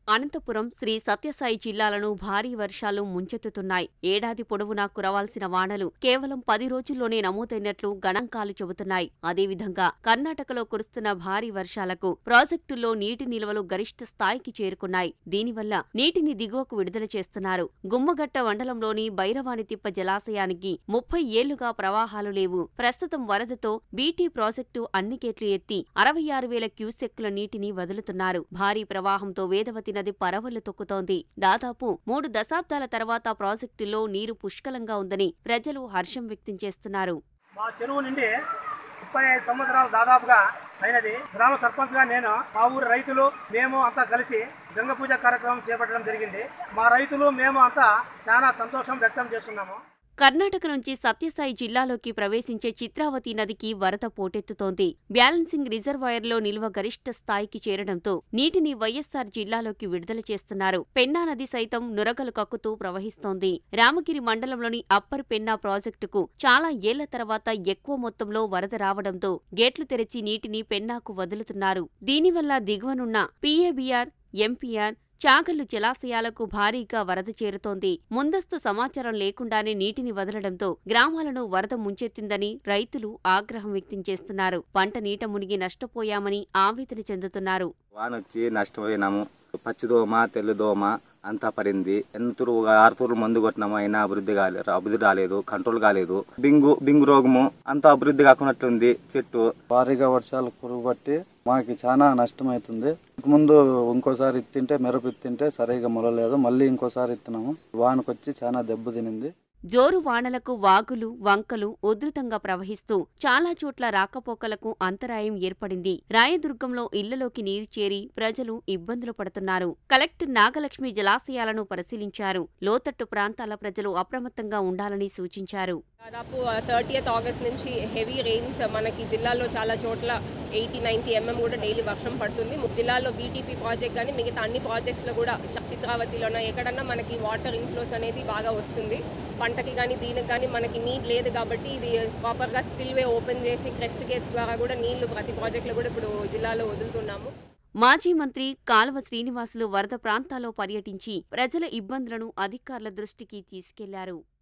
అనంతపురం శ్రీ సత్యసాయి జిల్లాలను భారీ వర్షాలు ముంచెత్తుతున్నాయి ఏడాది పొడవునా కురవాల్సిన వానలు కేవలం పది రోజుల్లోనే నమోదైనట్లు గణాంకాలు చెబుతున్నాయి అదేవిధంగా కర్ణాటకలో కురుస్తున్న భారీ వర్షాలకు ప్రాజెక్టుల్లో నీటి నిల్వలు గరిష్ట స్థాయికి చేరుకున్నాయి దీనివల్ల నీటిని దిగువకు విడుదల చేస్తున్నారు గుమ్మగట్ట మండలంలోని బైరవాణితిప్ప జలాశయానికి ముప్పై ఏళ్లుగా ప్రవాహాలు లేవు ప్రస్తుతం వరదతో బీటీ ప్రాజెక్టు అన్ని గేట్లు ఎత్తి అరవై ఆరు వేల క్యూసెక్కుల నీటిని వదులుతున్నారు భారీ ప్రవాహంతో వేదవతి నది పరవళ్లు తొక్కుతోంది దాదాపు మూడు దశాబ్దాల తర్వాత ప్రాజెక్టులో నీరు పుష్కలంగా ఉందని ప్రజలు హర్షం వ్యక్తం చేస్తున్నారు మా చెరువు నుండి ముప్పై ఐదు సంవత్సరాలు దాదాపుగా అయినది గ్రామ సర్పంచ్గా నేను మా ఊరు రైతులు మేము అంతా కలిసి గంగ పూజ కార్యక్రమం చేపట్టడం జరిగింది మా రైతులు మేము అంతా చాలా సంతోషం వ్యక్తం చేస్తున్నాము కర్ణాటక నుంచి సత్యసాయి జిల్లాలోకి ప్రవేశించే చిత్రావతి నదికి వరద పోటెత్తుతోంది బ్యాలెన్సింగ్ రిజర్వాయర్లో నిల్వ గరిష్ట స్థాయికి చేరడంతో నీటిని వైఎస్సార్ జిల్లాలోకి విడుదల చేస్తున్నారు పెన్నా నది సైతం నురగలు కక్కుతూ ప్రవహిస్తోంది రామగిరి మండలంలోని అప్పర్ పెన్నా ప్రాజెక్టుకు చాలా ఏళ్ల తర్వాత ఎక్కువ మొత్తంలో వరద రావడంతో గేట్లు తెరిచి నీటిని పెన్నాకు వదులుతున్నారు దీనివల్ల దిగువనున్న పీఏబీఆర్ ఎంపీఆర్ చాగల్లు జలాశయాలకు భారీగా వరద చేరుతోంది ముందస్తు సమాచారం లేకుండానే నీటిని వదలడంతో గ్రామాలను వరద ముంచెత్తిందని రైతులు ఆగ్రహం వ్యక్తం చేస్తున్నారు పంట నీట మునిగి నష్టపోయామని ఆవేదన చెందుతున్నారు వాన వచ్చి నష్టపోయినాము పచ్చిదోమ తెల్లదోమ అంతా పడింది ఎంతూరు ఒక ఆరు తూర్లు మందు కొట్టినాము అయినా అభివృద్ధి కాలేదు అభివృద్ధి రాలేదు కంట్రోల్ కాలేదు బింగు బింగు రోగము అంతా అభివృద్ధి కాకున్నట్లుంది చెట్టు భారీగా వర్షాలు కురుబట్టి మాకు చాలా నష్టమవుతుంది ముందు ఇంకోసారి ఇత్తింటే మిరప ఇత్తింటే సరిగా మొలలేదు మళ్ళీ ఇంకోసారి ఇత్తినాము వానకొచ్చి చాలా దెబ్బ తినింది జోరు వానలకు వాగులు వంకలు ఉధృతంగా ప్రవహిస్తూ చాలా చోట్ల రాకపోకలకు అంతరాయం ఏర్పడింది రాయదుర్గంలో ఇళ్లలోకి నీరు చేరి ప్రజలు ఇబ్బందులు పడుతున్నారు కలెక్టర్ నాగలక్ష్మి జలాశయాలను పరిశీలించారు లోతట్టు ప్రాంతాల ప్రజలు అప్రమత్తంగా ఉండాలని సూచించారు దాదాపు థర్టీయత్ ఆగస్ట్ నుంచి హెవీ రెయిన్స్ మనకి జిల్లాలో చాలా చోట్ల ఎయిటీ నైన్టీ ఎంఎం కూడా డైలీ వర్షం పడుతుంది జిల్లాలో బీటీపీ ప్రాజెక్ట్ కానీ మిగతా అన్ని ప్రాజెక్ట్స్లో కూడా చ- చిత్రావతిలోనో ఎక్కడన్నా మనకి వాటర్ ఇన్ఫ్లోస్ అనేది బాగా వస్తుంది పంటకి కానీ దీనికి కానీ మనకి నీడ్ లేదు కాబట్టి ఇది ప్రాపర్గా స్పిల్వే ఓపెన్ చేసి క్రెస్ట్ గేట్స్ ద్వారా కూడా నీళ్లు ప్రతి ప్రాజెక్టులో కూడా ఇప్పుడు జిల్లాలో వదులుతున్నాము మాజీ మంత్రి కాల్వ శ్రీనివాసులు వరద ప్రాంతాల్లో పర్యటించి ప్రజల ఇబ్బందులను అధికారుల దృష్టికి తీసుకెళ్లారు